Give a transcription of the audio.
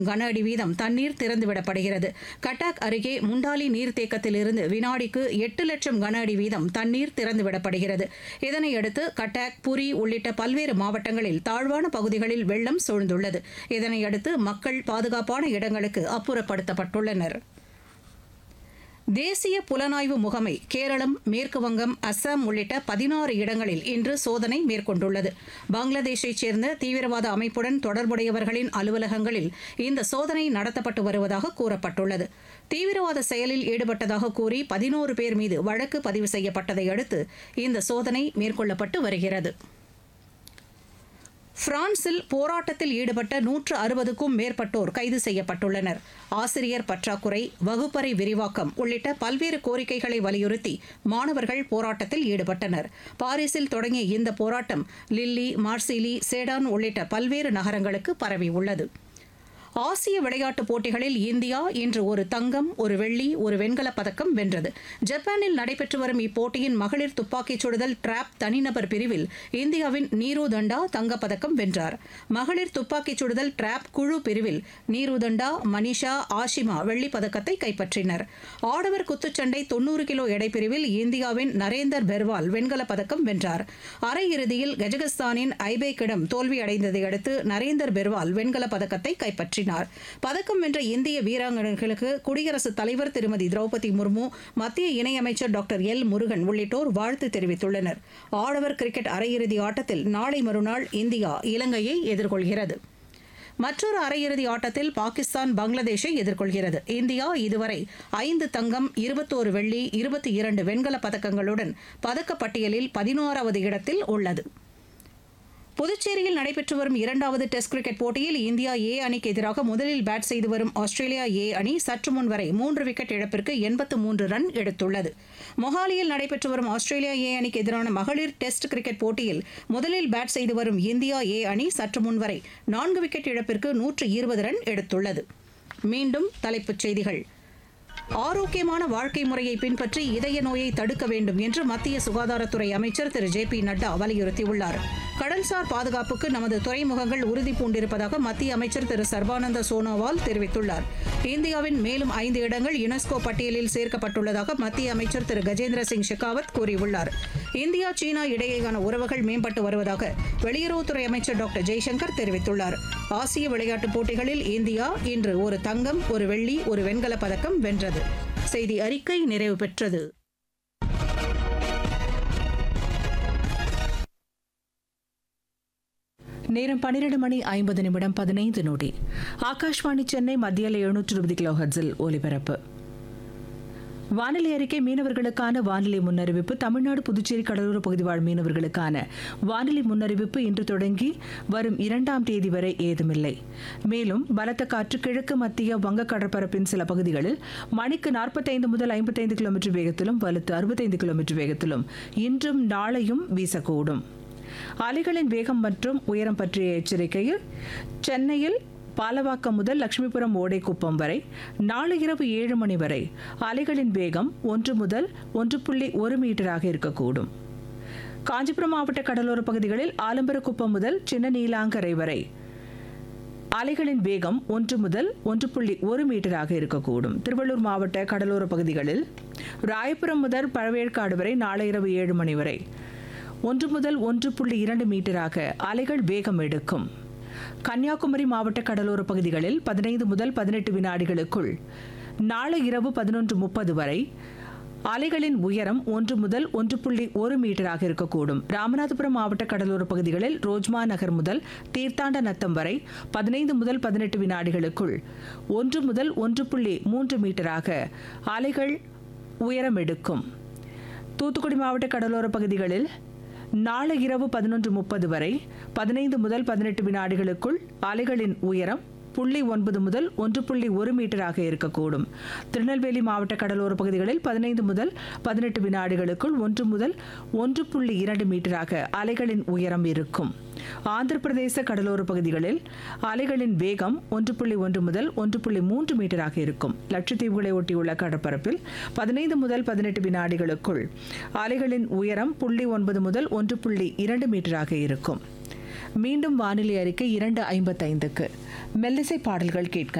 கன அடி வீதம் தண்ணீர் திறந்துவிடப்படுகிறது கட்டாக் அருகே முண்டாலி நீர்த்தேக்கத்திலிருந்து வினாடிக்கு எட்டு லட்சம் கன அடி வீதம் தண்ணீர் திறந்துவிடப்படுகிறது இதனையடுத்து கட்டாக் புரி உள்ளிட்ட பல்வேறு மாவட்டங்களில் தாழ்வான பகுதிகளில் வெள்ளம் சூழ்ந்துள்ளது இதனையடுத்து மக்கள் பாதுகாப்பான இடங்களுக்கு அப்புறப்படுத்தப்பட்டுள்ளனர் தேசிய புலனாய்வு முகமை கேரளம் மேற்கு வங்கம் அஸ்ஸாம் உள்ளிட்ட பதினாறு இடங்களில் இன்று சோதனை மேற்கொண்டுள்ளது பங்களாதேஷைச் சேர்ந்த தீவிரவாத அமைப்புடன் தொடர்புடையவர்களின் அலுவலகங்களில் இந்த சோதனை நடத்தப்பட்டு வருவதாக கூறப்பட்டுள்ளது தீவிரவாத செயலில் ஈடுபட்டதாக கூறி பதினோரு பேர் மீது வழக்கு பதிவு செய்யப்பட்டதை அடுத்து இந்த சோதனை மேற்கொள்ளப்பட்டு வருகிறது பிரான்சில் போராட்டத்தில் ஈடுபட்ட நூற்று அறுபதுக்கும் மேற்பட்டோர் கைது செய்யப்பட்டுள்ளனர் ஆசிரியர் பற்றாக்குறை வகுப்பறை விரிவாக்கம் உள்ளிட்ட பல்வேறு கோரிக்கைகளை வலியுறுத்தி மாணவர்கள் போராட்டத்தில் ஈடுபட்டனர் பாரிஸில் தொடங்கிய இந்த போராட்டம் லில்லி மார்சிலி சேடான் உள்ளிட்ட பல்வேறு நகரங்களுக்கு பரவியுள்ளது ஆசிய விளையாட்டுப் போட்டிகளில் இந்தியா இன்று ஒரு தங்கம் ஒரு வெள்ளி ஒரு வெண்கலப் பதக்கம் வென்றது ஜப்பானில் நடைபெற்று வரும் இப்போட்டியின் மகளிர் துப்பாக்கிச் சுடுதல் டிராப் தனிநபர் பிரிவில் இந்தியாவின் நீரு தண்டா தங்கப்பதக்கம் வென்றார் மகளிர் துப்பாக்கிச் சுடுதல் டிராப் குழு பிரிவில் நீரு தண்டா மனிஷா ஆஷிமா வெள்ளிப் பதக்கத்தை கைப்பற்றினர் ஆடவர் குத்துச்சண்டை தொன்னூறு கிலோ எடைப்பிரிவில் இந்தியாவின் நரேந்தர் பெர்வால் வெண்கலப் பதக்கம் வென்றார் அரையிறுதியில் கஜகஸ்தானின் ஐபேக்கிடம் தோல்வியடைந்ததை அடுத்து நரேந்தர் பெர்வால் வெண்கலப் பதக்கத்தை கைப்பற்றினார் பதக்கம் வென்ற இந்திய வீராங்கனைகளுக்கு குடியரசுத் தலைவர் திருமதி திரௌபதி முர்மு மத்திய இணையமைச்சர் டாக்டர் எல் முருகன் உள்ளிட்டோர் வாழ்த்து தெரிவித்துள்ளனர் ஆடவர் கிரிக்கெட் அரையிறுதி ஆட்டத்தில் நாளை மறுநாள் இந்தியா இலங்கையை எதிர்கொள்கிறது மற்றொரு அரையிறுதி ஆட்டத்தில் பாகிஸ்தான் பங்களாதேஷை எதிர்கொள்கிறது இந்தியா இதுவரை ஐந்து தங்கம் இருபத்தோரு வெள்ளி இருபத்தி இரண்டு வெண்கலப் பதக்கங்களுடன் பதக்கப்பட்டியலில் பதினோராவது இடத்தில் உள்ளது புதுச்சேரியில் நடைபெற்று வரும் இரண்டாவது டெஸ்ட் கிரிக்கெட் போட்டியில் இந்தியா ஏ அணிக்கு எதிராக முதலில் பேட் செய்து வரும் ஆஸ்திரேலியா ஏ அணி சற்று முன் வரை மூன்று விக்கெட் இழப்பிற்கு எண்பத்து மூன்று ரன் எடுத்துள்ளது மொஹாலியில் நடைபெற்று வரும் ஆஸ்திரேலியா ஏ அணிக்கு எதிரான மகளிர் டெஸ்ட் கிரிக்கெட் போட்டியில் முதலில் பேட் செய்து வரும் இந்தியா ஏ அணி சற்று முன் வரை நான்கு விக்கெட் இழப்பிற்கு நூற்று இருபது ரன் எடுத்துள்ளது மீண்டும் தலைப்புச் செய்திகள் ஆரோக்கியமான வாழ்க்கை முறையை பின்பற்றி இதய நோயை தடுக்க வேண்டும் என்று மத்திய சுகாதாரத்துறை அமைச்சர் திரு ஜே பி நட்டா வலியுறுத்தியுள்ளார் கடல்சார் பாதுகாப்புக்கு நமது துறைமுகங்கள் உறுதி பூண்டிருப்பதாக மத்திய அமைச்சர் திரு சர்பானந்த சோனோவால் தெரிவித்துள்ளார் இந்தியாவின் மேலும் ஐந்து இடங்கள் யுனெஸ்கோ பட்டியலில் சேர்க்கப்பட்டுள்ளதாக மத்திய அமைச்சர் திரு கஜேந்திர சிங் ஷெகாவத் கூறியுள்ளார் இந்தியா சீனா இடையேயான உறவுகள் மேம்பட்டு வருவதாக வெளியுறவுத்துறை அமைச்சர் டாக்டர் ஜெய்சங்கர் தெரிவித்துள்ளார் ஆசிய விளையாட்டுப் போட்டிகளில் இந்தியா இன்று ஒரு தங்கம் ஒரு வெள்ளி ஒரு வெண்கலப் பதக்கம் வென்றது செய்தி அறிக்கை நிறைவு பெற்றது நேரம் பன்னிரண்டு மணி ஐம்பது நிமிடம் பதினைந்து நொடி ஆகாஷ்வாணி சென்னை மத்தியில் எழுநூற்று இருபது கிலோ ஹர்ட்ஸில் ஒலிபரப்பு வானிலை அறிக்கை மீனவர்களுக்கான வானிலை முன்னறிவிப்பு தமிழ்நாடு புதுச்சேரி கடலோர பகுதி வாழ் மீனவர்களுக்கான வானிலை முன்னறிவிப்பு இன்று தொடங்கி வரும் இரண்டாம் தேதி வரை ஏதுமில்லை மேலும் பலத்த காற்று கிழக்கு மத்திய வங்க கடற்பரப்பின் சில பகுதிகளில் மணிக்கு நாற்பத்தைந்து முதல் ஐம்பத்தைந்து கிலோமீட்டர் வேகத்திலும் வலுத்து அறுபத்தைந்து கிலோமீட்டர் வேகத்திலும் இன்றும் நாளையும் வீசக்கூடும் அலைகளின் வேகம் மற்றும் உயரம் பற்றிய எச்சரிக்கையில் சென்னையில் பாலவாக்கம் முதல் லட்சுமிபுரம் ஓடைக்குப்பம் வரை நாளை இரவு ஏழு மணி வரை அலைகளின் வேகம் ஒன்று முதல் ஒன்று புள்ளி ஒரு மீட்டராக இருக்கக்கூடும் காஞ்சிபுரம் மாவட்ட கடலோர பகுதிகளில் ஆலம்பரக்குப்பம் முதல் சின்ன நீலாங்கரை வரை அலைகளின் வேகம் ஒன்று முதல் ஒன்று புள்ளி ஒரு மீட்டராக இருக்கக்கூடும் திருவள்ளூர் மாவட்ட கடலோர பகுதிகளில் ராயபுரம் முதல் பழவேற்காடு வரை நாளை இரவு ஏழு மணி வரை ஒன்று முதல் ஒன்று புள்ளி இரண்டு மீட்டராக அலைகள் வேகம் எடுக்கும் கன்னியாகுமரி மாவட்ட கடலோர பகுதிகளில் பதினைந்து முதல் பதினெட்டு வினாடிகளுக்குள் நாளை இரவு பதினொன்று முப்பது வரை அலைகளின் உயரம் ஒன்று முதல் ஒன்று புள்ளி ஒரு மீட்டராக இருக்கக்கூடும் ராமநாதபுரம் மாவட்ட கடலோர பகுதிகளில் ரோஜ்மா நகர் முதல் தீர்த்தாண்ட நத்தம் வரை பதினைந்து முதல் பதினெட்டு வினாடிகளுக்குள் ஒன்று முதல் ஒன்று புள்ளி மூன்று மீட்டராக அலைகள் உயரம் எடுக்கும் தூத்துக்குடி மாவட்ட கடலோர பகுதிகளில் நாளை இரவு பதினொன்று முப்பது வரை பதினைந்து முதல் பதினெட்டு வினாடிகளுக்குள் அலைகளின் உயரம் புள்ளி ஒன்பது முதல் ஒன்று புள்ளி ஒரு மீட்டராக இருக்கக்கூடும் திருநெல்வேலி மாவட்ட கடலோர பகுதிகளில் பதினைந்து முதல் பதினெட்டு வினாடிகளுக்குள் ஒன்று முதல் ஒன்று புள்ளி இரண்டு மீட்டராக அலைகளின் உயரம் இருக்கும் ஆந்திர பிரதேச கடலோர பகுதிகளில் அலைகளின் வேகம் ஒன்று புள்ளி ஒன்று முதல் ஒன்று புள்ளி மூன்று மீட்டராக இருக்கும் லட்சத்தீவுகளை ஒட்டியுள்ள கடற்பரப்பில் பதினைந்து முதல் பதினெட்டு வினாடிகளுக்குள் அலைகளின் உயரம் புள்ளி ஒன்பது முதல் ஒன்று புள்ளி இரண்டு மீட்டராக இருக்கும் மீண்டும் வானிலை அறிக்கை இரண்டு ஐம்பத்தைந்துக்கு மெல்லிசை பாடல்கள் கேட்க